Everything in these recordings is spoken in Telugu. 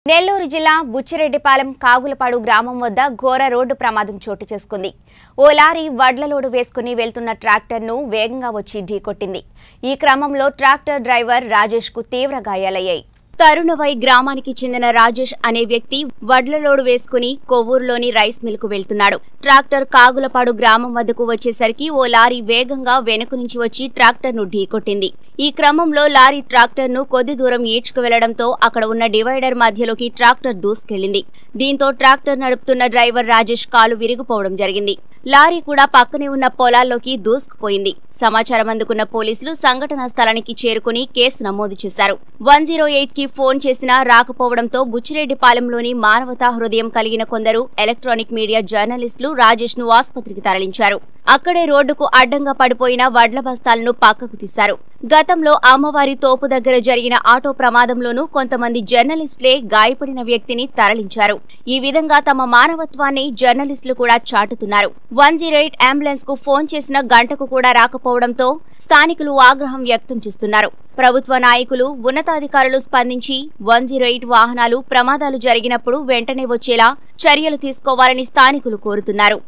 నెల్లూరు జిల్లా బుచ్చిరెడ్డిపాలెం కాగులపాడు గ్రామం వద్ద ఘోర రోడ్డు ప్రమాదం చోటు చేసుకుంది ఓ లారీ వడ్ల లోడు వేసుకుని వెళ్తున్న ట్రాక్టర్ను వేగంగా వచ్చి ఢీకొట్టింది ఈ క్రమంలో ట్రాక్టర్ డ్రైవర్ రాజేష్కు తీవ్ర గాయాలయ్యాయి తరుణవై గ్రామానికి చెందిన రాజేష్ అనే వ్యక్తి వడ్ల లోడు వేసుకుని కొవ్వూరులోని రైస్ మిల్కు వెళ్తున్నాడు ట్రాక్టర్ కాగులపాడు గ్రామం వద్దకు వచ్చేసరికి ఓ లారీ వేగంగా వెనుక నుంచి వచ్చి ట్రాక్టర్ను ఢీకొట్టింది ఈ క్రమంలో లారీ ట్రాక్టర్ను కొద్ది దూరం ఈడ్చుకు వెళ్లడంతో అక్కడ ఉన్న డివైడర్ మధ్యలోకి ట్రాక్టర్ దూసుకెళ్లింది దీంతో ట్రాక్టర్ నడుపుతున్న డ్రైవర్ రాజేష్ కాలు విరిగిపోవడం జరిగింది లారీ కూడా పక్కనే ఉన్న పొలాల్లోకి దూసుకుపోయింది సమాచారం అందుకున్న పోలీసులు సంఘటనా స్థలానికి చేరుకుని కేసు నమోదు చేశారు వన్ జీరో ఎయిట్ కి ఫోన్ చేసినా రాకపోవడంతో బుచ్చిరెడ్డిపాలెంలోని మానవతా హృదయం కలిగిన కొందరు ఎలక్ట్రానిక్ మీడియా జర్నలిస్టులు రాజేష్ ను ఆసుపత్రికి తరలించారు అక్కడే రోడ్డుకు అడ్డంగా పడిపోయిన వడ్ల బస్తాలను పక్కకు తీశారు గతంలో అమ్మవారి తోపు దగ్గర జరిగిన ఆటో ప్రమాదంలోనూ కొంతమంది జర్నలిస్టులే గాయపడిన వ్యక్తిని తరలించారు ఈ విధంగా తమ మానవత్వాన్ని జర్నలిస్టులు కూడా చాటుతున్నారు వన్ జీరో ఎయిట్ అంబులెన్స్ కు ఫోన్ చేసిన గంటకు కూడా రాకపోవడంతో స్థానికులు ఆగ్రహం వ్యక్తం చేస్తున్నారు ప్రభుత్వ నాయకులు ఉన్నతాధికారులు స్పందించి వన్ జీరో ఎయిట్ వాహనాలు ప్రమాదాలు జరిగినప్పుడు వెంటనే వచ్చేలా చర్యలు తీసుకోవాలని స్థానికులు కోరుతున్నారు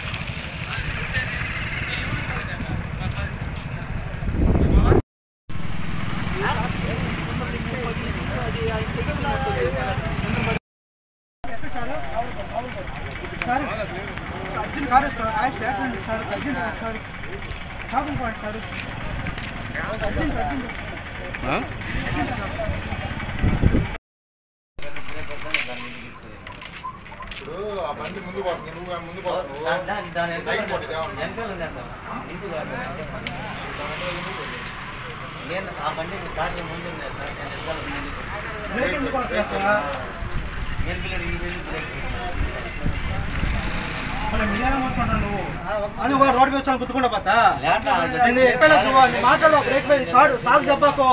Arjun car sir accident accident sir Arjun sir shopping point sir Arjun Arjun ఇప్పుడు ఆ బండి ముందు పోతుంది నువ్వు ఆ ముందు పోతున్నావు దాని దాని లైట్ కొట్టింది వెనకాల వెనకాల ఉన్నాయి సార్ ఇంటి కాదు నేను ఆ బండి స్టార్ట్ ముందు ఉన్నాయి సార్ నేను వెనకాల ముందు బ్రేక్ ఎందుకు వస్తుంది సార్ నేను పిల్లలు ఈ వెళ్ళి బ్రేక్ మళ్ళీ మీరేనా మాట్లాడుతున్నావు నువ్వు అని ఒక రోడ్ మీద వచ్చాను గుర్తుకుండా పోతా లేక నేను ఎక్కడ నువ్వు నీ మాట్లాడు బ్రేక్ మీద సార్ సార్ చెప్పాకు